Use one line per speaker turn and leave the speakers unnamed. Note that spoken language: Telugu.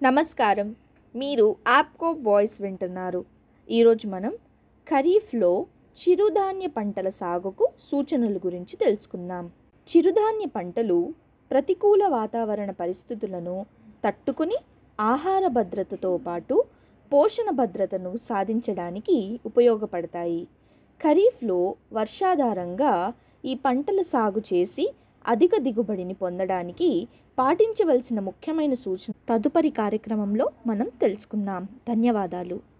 నమస్కారం మీరు యాప్కో వాయిస్ వింటున్నారు ఈరోజు మనం ఖరీఫ్లో చిరుధాన్య పంటల సాగుకు సూచనల గురించి తెలుసుకుందాం చిరుధాన్య పంటలు ప్రతికూల వాతావరణ పరిస్థితులను తట్టుకుని ఆహార భద్రతతో పాటు పోషణ భద్రతను సాధించడానికి ఉపయోగపడతాయి ఖరీఫ్లో వర్షాధారంగా ఈ పంటల సాగు చేసి అధిక దిగుబడిని పొందడానికి పాటించవలసిన ముఖ్యమైన సూచన తదుపరి కార్యక్రమంలో మనం తెలుసుకుందాం ధన్యవాదాలు